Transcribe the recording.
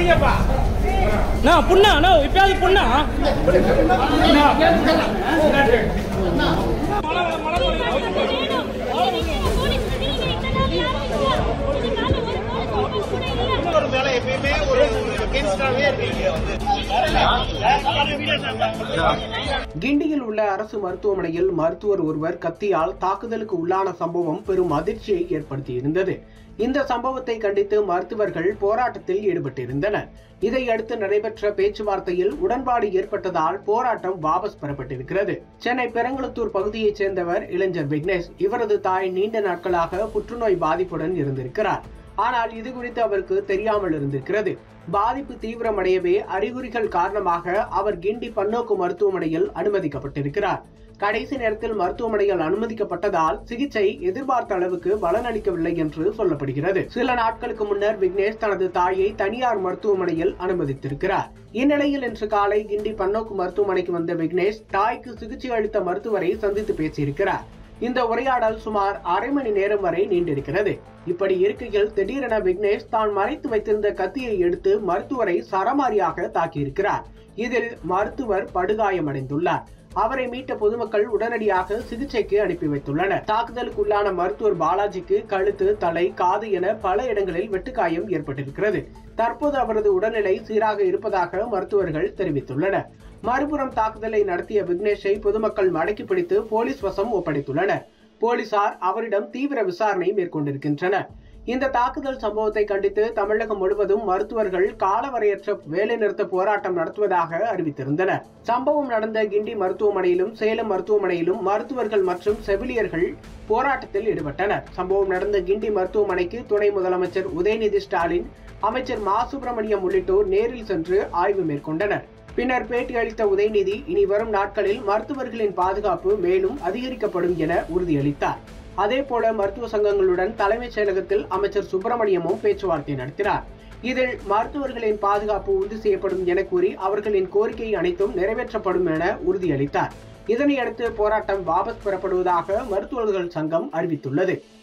அண்ணா புண்ணா அண்ணா இப்பயாவது புண்ணா மேல எப்பயுமே ஒரு against-ஆவே இருக்கீங்க வந்து கிண்டியில் உள்ள அரசு மருத்துவமனையில் மருத்துவர் ஒருவர் கத்தியால் தாக்குதலுக்கு உள்ளான சம்பவம் பெரும் அதிர்ச்சியை ஏற்படுத்தியிருந்தது இந்த சம்பவத்தை கண்டித்து மருத்துவர்கள் போராட்டத்தில் ஈடுபட்டிருந்தனர் இதையடுத்து நடைபெற்ற பேச்சுவார்த்தையில் உடன்பாடு ஏற்பட்டதால் போராட்டம் வாபஸ் பெறப்பட்டிருக்கிறது சென்னை பெரங்குளத்தூர் பகுதியைச் சேர்ந்தவர் இளைஞர் விக்னேஷ் இவரது தாய் நீண்ட நாட்களாக புற்றுநோய் பாதிப்புடன் இருந்திருக்கிறார் ஆனால் இது குறித்து அவருக்கு தெரியாமல் இருந்திருக்கிறது பாதிப்பு தீவிரமடையவே அறிகுறிகள் காரணமாக அவர் கிண்டி பன்னோக்கு மருத்துவமனையில் அனுமதிக்கப்பட்டிருக்கிறார் கடைசி நேரத்தில் மருத்துவமனையில் அனுமதிக்கப்பட்டதால் சிகிச்சை எதிர்பார்த்த அளவுக்கு பலனளிக்கவில்லை என்று சொல்லப்படுகிறது சில நாட்களுக்கு முன்னர் விக்னேஷ் தனது தாயை தனியார் மருத்துவமனையில் அனுமதித்திருக்கிறார் இந்நிலையில் இன்று காலை கிண்டி பன்னோக்கு மருத்துவமனைக்கு வந்த விக்னேஷ் தாய்க்கு சிகிச்சை அளித்த மருத்துவரை சந்தித்து பேசியிருக்கிறார் இந்த உரையாடல் சுமார் அரை மணி நேரம் வரை நீண்டிருக்கிறது இப்படி இருக்கையில் திடீரென விக்னேஷ் தான் மறைத்து வைத்திருந்த கத்தியை எடுத்து மருத்துவரை சரமாரியாக தாக்கியிருக்கிறார் இதில் மருத்துவர் படுகாயமடைந்துள்ளார் அவரை மீட்ட பொதுமக்கள் உடனடியாக சிகிச்சைக்கு அனுப்பி வைத்துள்ளனர் தாக்குதலுக்கு உள்ளான மருத்துவர் பாலாஜிக்கு கழுத்து தலை காது என பல இடங்களில் வெட்டுக்காயம் ஏற்பட்டிருக்கிறது தற்போது அவரது உடல்நிலை சீராக இருப்பதாக மருத்துவர்கள் தெரிவித்துள்ளனர் மறுபுறம் தாக்குதலை நடத்திய விக்னேஷை பொதுமக்கள் மடக்கி பிடித்து போலீஸ் வசம் ஒப்படைத்துள்ளனர் போலீசார் அவரிடம் தீவிர விசாரணை மேற்கொண்டிருக்கின்றனர் இந்த தாக்குதல் சம்பவத்தை கண்டித்து தமிழகம் முழுவதும் மருத்துவர்கள் காலவரையற்ற வேலைநிறுத்த போராட்டம் நடத்துவதாக அறிவித்திருந்தனர் சம்பவம் நடந்த கிண்டி மருத்துவமனையிலும் சேலம் மருத்துவமனையிலும் மருத்துவர்கள் மற்றும் செவிலியர்கள் போராட்டத்தில் ஈடுபட்டனர் சம்பவம் நடந்த கிண்டி மருத்துவமனைக்கு துணை முதலமைச்சர் உதயநிதி ஸ்டாலின் அமைச்சர் மா சுப்பிரமணியம் உள்ளிட்டோர் நேரில் சென்று ஆய்வு மேற்கொண்டனர் பின்னர் பேட்டி அளித்த உதயநிதி இனி வரும் நாட்களில் மருத்துவர்களின் பாதுகாப்பு மேலும் அதிகரிக்கப்படும் என உறுதியளித்தார் அதேபோல மருத்துவ சங்கங்களுடன் தலைமைச் செயலகத்தில் அமைச்சர் சுப்பிரமணியமும் பேச்சுவார்த்தை நடத்தினார் இதில் மருத்துவர்களின் பாதுகாப்பு உறுதி செய்யப்படும் என கூறி அவர்களின் கோரிக்கை அனைத்தும் நிறைவேற்றப்படும் என உறுதியளித்தார் இதனையடுத்து போராட்டம் வாபஸ் பெறப்படுவதாக மருத்துவர்கள் சங்கம் அறிவித்துள்ளது